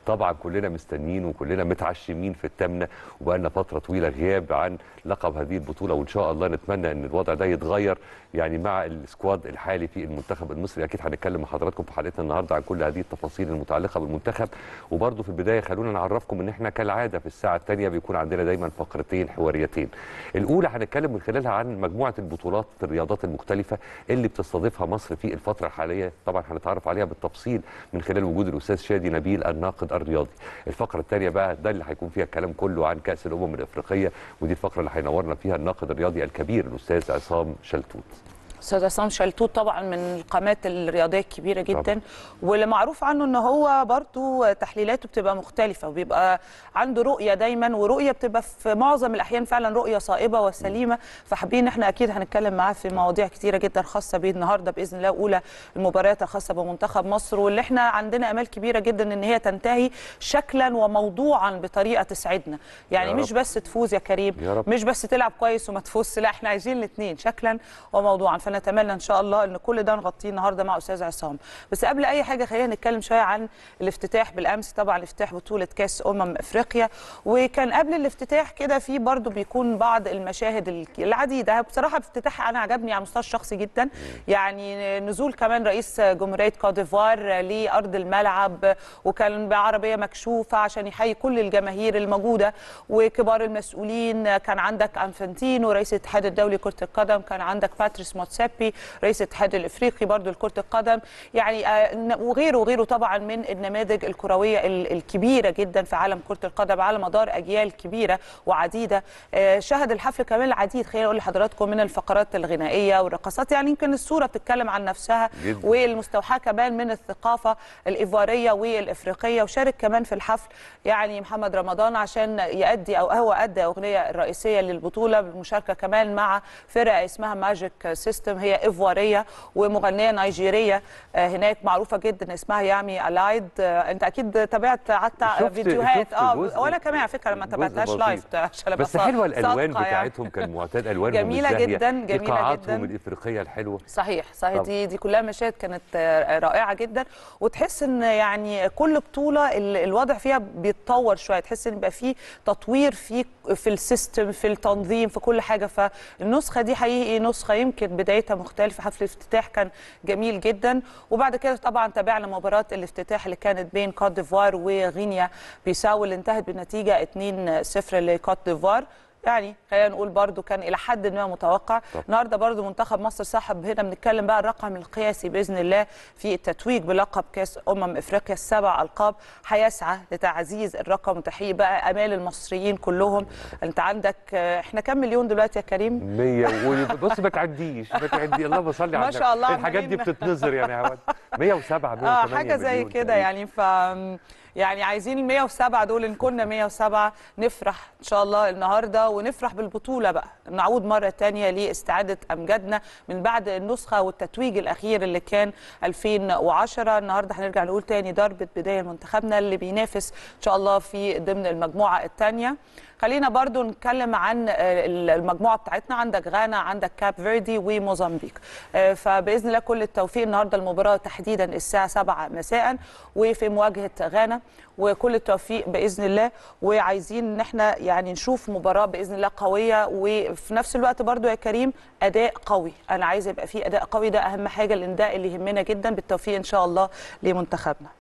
طبعا كلنا مستنيين وكلنا متعشمين في التامنه وبقالنا فتره طويله غياب عن لقب هذه البطوله وان شاء الله نتمنى ان الوضع ده يتغير يعني مع السكواد الحالي في المنتخب المصري اكيد هنتكلم مع حضراتكم في حلقتنا النهارده عن كل هذه التفاصيل المتعلقه بالمنتخب وبرده في البدايه خلونا نعرفكم ان احنا كالعاده في الساعه الثانيه بيكون عندنا دايما فقرتين حواريتين الاولى هنتكلم من خلالها عن مجموعه البطولات في الرياضات المختلفه اللي بتستضيفها مصر في الفتره الحاليه طبعا هنتعرف عليها بالتفصيل من خلال وجود الاستاذ شادي نبيل الناقد الرياضي الفقره الثانيه بقى ده اللي هيكون فيها الكلام كله عن كاس الامم الافريقيه ودي الفقره اللي هينورنا فيها الناقد الرياضي الكبير الاستاذ عصام شلتوت استاذ عصام شلتوت طبعا من القامات الرياضيه الكبيره جدا طبعاً. واللي معروف عنه ان هو برضو تحليلاته بتبقى مختلفه وبيبقى عنده رؤيه دايما ورؤيه بتبقى في معظم الاحيان فعلا رؤيه صائبه وسليمه فحابين ان احنا اكيد هنتكلم معاه في مواضيع كتيره جدا خاصه بيه النهارده باذن الله اولى المباريات الخاصه بمنتخب مصر واللي احنا عندنا امال كبيره جدا ان هي تنتهي شكلا وموضوعا بطريقه تسعدنا يعني يا مش رب. بس تفوز يا كريم يا رب. مش بس تلعب كويس وما تفوزش لا احنا عايزين الاثنين شكلا وموضوعا فنتمنى ان شاء الله ان كل ده نغطيه النهارده مع استاذ عصام بس قبل اي حاجه خلينا نتكلم شويه عن الافتتاح بالامس طبعا افتتاح بطوله كاس امم افريقيا وكان قبل الافتتاح كده في برضو بيكون بعض المشاهد ال- العديده بصراحه افتتاح انا عجبني على المستوى الشخصي جدا يعني نزول كمان رئيس جمهوريه كوت ديفوار لارض الملعب وكان بعربيه مكشوفه عشان يحيي كل الجماهير الموجوده وكبار المسؤولين كان عندك انفانتينو رئيس الاتحاد الدولي لكره القدم كان عندك باتريس موتسيبي رئيس الاتحاد الافريقي برضو لكره القدم يعني آه، وغيره وغيره طبعا من النماذج الكرويه ال- الكبيره جدا في عالم كره القدم على مدار اجيال كبيره وعديده آه، شهد الحفل كمان العديد خليني اقول لحضراتكم من الفقرات الغنائيه والرقصات يعني يمكن الصوره بتتكلم عن نفسها جداً. والمستوحاه كمان من الثقافه الايفواريه والافريقيه وشارك كمان في الحفل يعني محمد رمضان عشان يؤدي او هو ادى اغنيه الرئيسيه للبطوله بالمشاركه كمان مع فرقه اسمها ماجيك سيستم هي ايفواريه ومغنيه نيجيريه آه، هناك معروفه جدا اسمها يامي الايد آه، انت اكيد تابعت حتى شفت- فيديوهات شفت اه جزء- وانا كمان على فكره ما جزء تابعتهاش بسيط. لايف عشان أبقى بس حلوه الالوان صادقة يعني. بتاعتهم كان معتاد الوانهم جميلة الزاهية. جداً، جميلة ايقاعاتهم جداً. الافريقيه الحلوه صحيح صحيح طبعا. دي دي كلها مشاهد كانت آه، رائعه جدا وتحس ان يعني كل بطوله ال- الوضع فيها بيتطور شويه تحس ان يبقى في تطوير في في السيستم في التنظيم في كل حاجه فالنسخه دي حقيقي نسخه يمكن بدايتها مختلفه حفل الافتتاح كان جميل جدا وبعد كده طبعا تابعنا مباراه الافتتاح اللي كانت بين كوت ديفوار وغينيا بيساو اللي انتهت بنتيجه 2-0 لكوت ديفوار يعني خلينا نقول برضو كان الى حد ما متوقع طب. النهارده برضو منتخب مصر صاحب هنا بنتكلم بقى الرقم القياسي باذن الله في التتويج بلقب كاس امم افريقيا السبع القاب هيسعى لتعزيز الرقم وتحقيق بقى امال المصريين كلهم انت عندك آه، احنا كام مليون دلوقتي يا كريم 100 بص ما تعديش ما تعدي اللهم صل على ما النبي. شاء الله الحاجات دي عمالين- بتتنظر يعني يا عواد 107 108 اه حاجه زي مليون كده تقريباً. يعني ف يعني عايزين ال 107 دول ان كنا 107 نفرح ان شاء الله النهارده ونفرح بالبطوله بقى نعود مره تانية لاستعاده امجادنا من بعد النسخه والتتويج الاخير اللي كان 2010 النهارده هنرجع نقول تاني ضربه بدايه لمنتخبنا اللي بينافس ان شاء الله في ضمن المجموعه الثانيه خلينا برضو نتكلم عن آه، المجموعه بتاعتنا عندك غانا عندك كاب فيردي وموزمبيق آه، فباذن الله كل التوفيق النهارده المباراه تحديدا الساعه 7 مساء وفي مواجهه غانا وكل التوفيق باذن الله وعايزين ان احنا يعني نشوف مباراه باذن الله قويه وفي نفس الوقت برضو يا كريم اداء قوي انا عايزه يبقى في اداء قوي ده اهم حاجه لان ده اللي يهمنا جدا بالتوفيق ان شاء الله لمنتخبنا